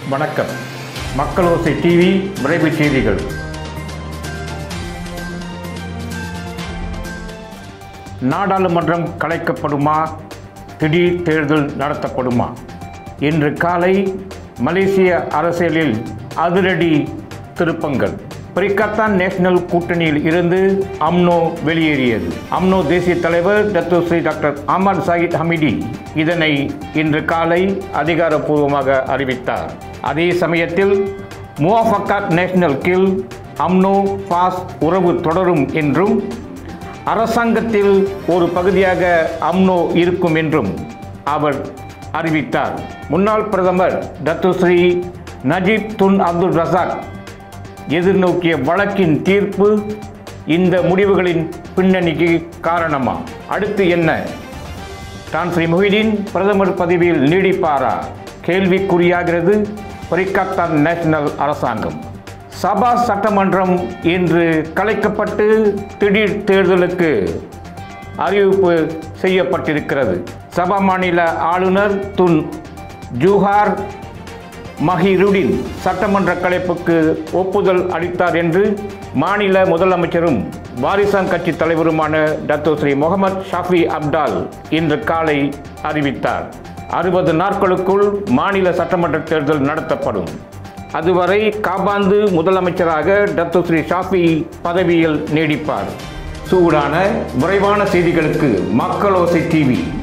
வணக்கம் மக்களோசை டிவி விரைவு செய்திகள் நாடாளுமன்றம் கலைக்கப்படுமா திடீர் தேர்தல் நடத்தப்படுமா இன்று காலை மலேசிய அரசியலில் அதிரடி திருப்பங்கள் பிரிக்கத்தான் நேஷனல் கூட்டணியில் இருந்து அம்னோ வெளியேறியது அம்னோ தேசிய தலைவர் Datuk Seri doctor Ahmad Zahid Hamidi இதனை இன்று காலை அதிகாரப்பூர்வமாக அறிவித்தார் அதே சமயத்தில் முவாஃபக்காத் நேஷனல் கீழ் அம்னோ பாஸ் உறவு தொடரும் என்றும் அரசாங்கத்தில் ஒரு பகுதியாக அம்னோ இருக்கும் என்றும் அவர் அறிவித்தார் முன்னாள் பிரதமர் Datuk Seri Najib Tun Abdul Razak எதிர்நோக்கிய வழக்கின் தீர்ப்பு இந்த முடிவுகளின் பின்னணிக்கு காரணமா அடுத்து என்ன தான் ஸ்ரீ மொஹிதீன் பிரதமர் பதவியில் நீடிப்பாரா கேள்விக்குறியாகிறது பரிகாத்தான் நேஷனல் அரசாங்கம் சபா சட்டமன்றம் இன்று கலைக்கப்பட்டு திடீர் தேர்தலுக்கு அறிவிப்பு செய்யப்பட்டிருக்கிறது சபா மாநில ஆளுநர் துன் ஜூஹார் மஹிருடின் சட்டமன்ற கலைப்புக்கு ஒப்புதல் அளித்தார் என்று மாநில முதலமைச்சரும் வாரிசான் கட்சி தலைவருமான Datuk Seri Mohammad Shafie Apdal இன்று காலை அறிவித்தார் அறுபது நாட்களுக்குள் மாநில சட்டமன்ற தேர்தல் நடத்தப்படும் அதுவரை காபாந்து முதலமைச்சராக டத்தோ ஸ்ரீ ஷாஃபி பதவியில் நீடிப்பார் சூடான விரைவான செய்திகளுக்கு மக்களோசை டிவி